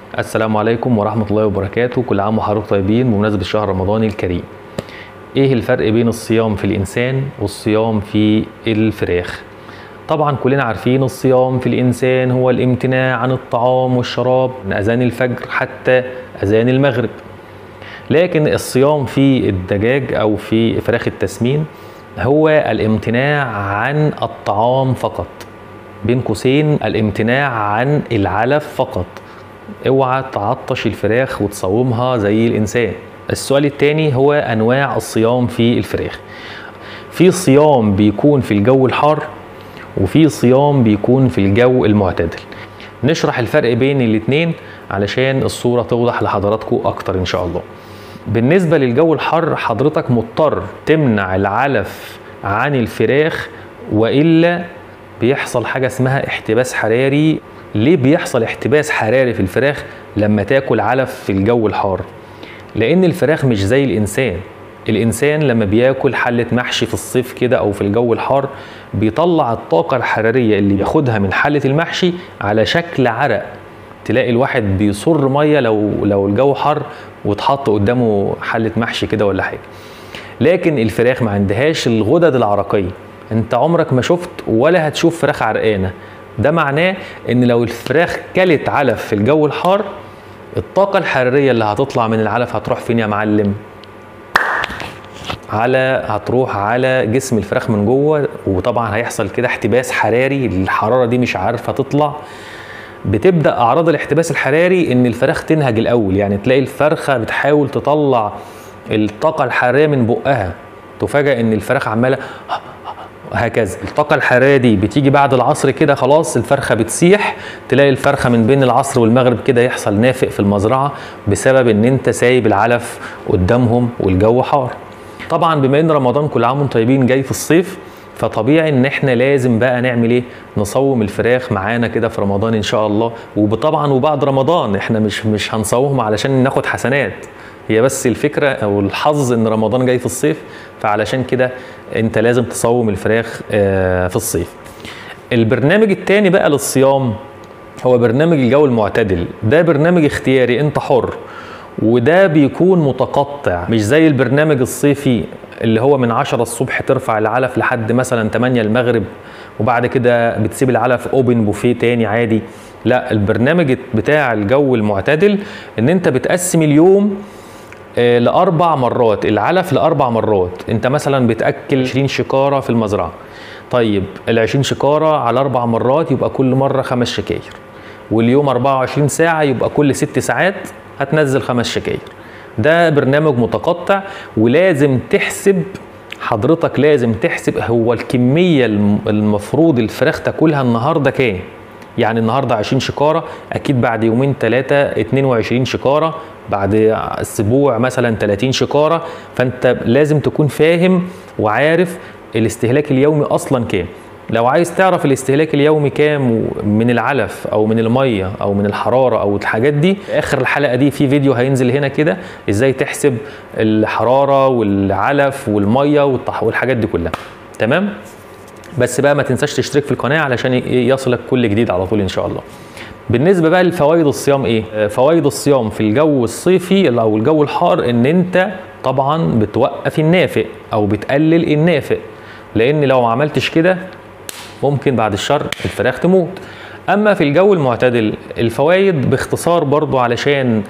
السلام عليكم ورحمة الله وبركاته كل عام وحضراتكم طيبين بمناسبة الشهر الرمضاني الكريم ايه الفرق بين الصيام في الانسان والصيام في الفراخ طبعا كلنا عارفين الصيام في الانسان هو الامتناع عن الطعام والشراب من اذان الفجر حتى اذان المغرب لكن الصيام في الدجاج او في فراخ التسمين هو الامتناع عن الطعام فقط بين قوسين الامتناع عن العلف فقط اوعى تعطش الفراخ وتصومها زي الانسان السؤال الثاني هو انواع الصيام في الفراخ في صيام بيكون في الجو الحار وفي صيام بيكون في الجو المعتدل نشرح الفرق بين الاثنين علشان الصورة توضح لحضراتكم اكتر ان شاء الله بالنسبة للجو الحر حضرتك مضطر تمنع العلف عن الفراخ وإلا بيحصل حاجة اسمها احتباس حراري ليه بيحصل احتباس حراري في الفراخ لما تاكل علف في الجو الحار لان الفراخ مش زي الانسان الانسان لما بياكل حله محشي في الصيف كده او في الجو الحار بيطلع الطاقه الحراريه اللي بياخدها من حله المحشي على شكل عرق تلاقي الواحد بيصر ميه لو لو الجو حر واتحط قدامه حله محشي كده ولا حاجه لكن الفراخ ما عندهاش الغدد العرقيه انت عمرك ما شفت ولا هتشوف فراخ عرقانه ده معناه ان لو الفراخ كلت علف في الجو الحار الطاقة الحرارية اللي هتطلع من العلف هتروح فين يا معلم؟ على هتروح على جسم الفراخ من جوه وطبعا هيحصل كده احتباس حراري الحرارة دي مش عارفة تطلع بتبدا اعراض الاحتباس الحراري ان الفراخ تنهج الاول يعني تلاقي الفرخه بتحاول تطلع الطاقه الحراريه من بقها تفاجئ ان الفراخ عماله هكذا الطاقه الحراريه دي بتيجي بعد العصر كده خلاص الفرخه بتسيح تلاقي الفرخه من بين العصر والمغرب كده يحصل نافق في المزرعه بسبب ان انت سايب العلف قدامهم والجو حار طبعا بما ان رمضان كل عام وانتم طيبين جاي في الصيف فطبيعي ان احنا لازم بقى نعمل ايه نصوم الفراخ معانا كده في رمضان ان شاء الله وطبعا وبعد رمضان احنا مش مش هنصومهم علشان ناخد حسنات هي بس الفكره او الحظ ان رمضان جاي في الصيف فعلشان كده انت لازم تصوم الفراخ في الصيف البرنامج التاني بقى للصيام هو برنامج الجو المعتدل ده برنامج اختياري انت حر وده بيكون متقطع مش زي البرنامج الصيفي اللي هو من 10 الصبح ترفع العلف لحد مثلا 8 المغرب وبعد كده بتسيب العلف اوبن بوفيه تاني عادي لا البرنامج بتاع الجو المعتدل ان انت بتقسم اليوم لاربع مرات العلف لاربع مرات انت مثلا بتاكل 20 شكاره في المزرعه طيب ال 20 شكاره على اربع مرات يبقى كل مره خمس شكاير واليوم 24 ساعه يبقى كل ست ساعات هتنزل خمس شكاير ده برنامج متقطع ولازم تحسب حضرتك لازم تحسب هو الكميه المفروض الفراخ تاكلها النهارده كام يعني النهارده 20 شكاره اكيد بعد يومين ثلاثه 22 شكاره بعد اسبوع مثلا 30 شكاره فانت لازم تكون فاهم وعارف الاستهلاك اليومي اصلا كام لو عايز تعرف الاستهلاك اليومي كام من العلف او من الميه او من الحراره او الحاجات دي اخر الحلقه دي في فيديو هينزل هنا كده ازاي تحسب الحراره والعلف والميه والحاجات دي كلها تمام بس بقى ما تنساش تشترك في القناه علشان يصلك كل جديد على طول ان شاء الله بالنسبه بقى لفوائد الصيام ايه فوائد الصيام في الجو الصيفي او الجو الحار ان انت طبعا بتوقف النافق او بتقلل النافق لان لو ما عملتش كده ممكن بعد الشر الفراخ تموت اما في الجو المعتدل الفوائد باختصار برضو علشان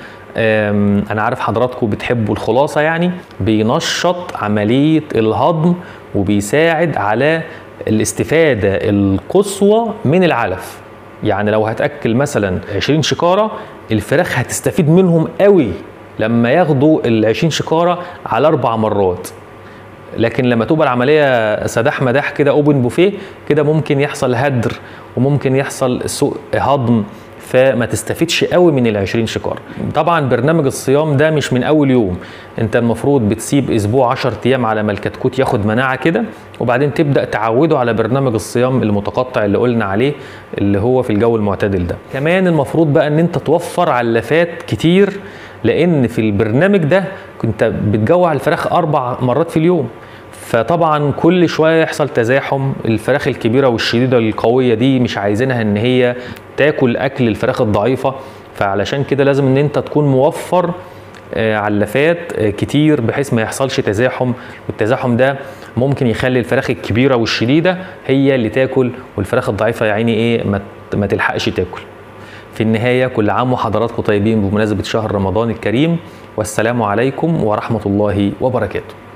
انا عارف حضراتكم بتحبوا الخلاصه يعني بينشط عمليه الهضم وبيساعد على الاستفاده القصوى من العلف يعني لو هتاكل مثلا 20 شكاره الفراخ هتستفيد منهم قوي لما ياخدوا ال 20 شكاره على اربع مرات لكن لما تبقى العمليه سداح مداح كده اوبن بوفيه كده ممكن يحصل هدر وممكن يحصل سوء هضم فما تستفيدش قوي من ال 20 شكاره طبعا برنامج الصيام ده مش من اول يوم انت المفروض بتسيب اسبوع 10 ايام على ما الكتكوت ياخد مناعه كده وبعدين تبدا تعوده على برنامج الصيام المتقطع اللي قلنا عليه اللي هو في الجو المعتدل ده كمان المفروض بقى ان انت توفر علافات كتير لان في البرنامج ده كنت بتجوع الفراخ اربع مرات في اليوم فطبعا كل شويه يحصل تزاحم الفراخ الكبيره والشديده القويه دي مش عايزينها ان هي تاكل اكل الفراخ الضعيفه فعلشان كده لازم ان انت تكون موفر آه، علافات آه، كتير بحيث ما يحصلش تزاحم والتزاحم ده ممكن يخلي الفراخ الكبيره والشديده هي اللي تاكل والفراخ الضعيفه يا عيني ايه ما ت- ما تلحقش تاكل في النهايه كل عام وحضراتكم طيبين بمناسبه شهر رمضان الكريم والسلام عليكم ورحمه الله وبركاته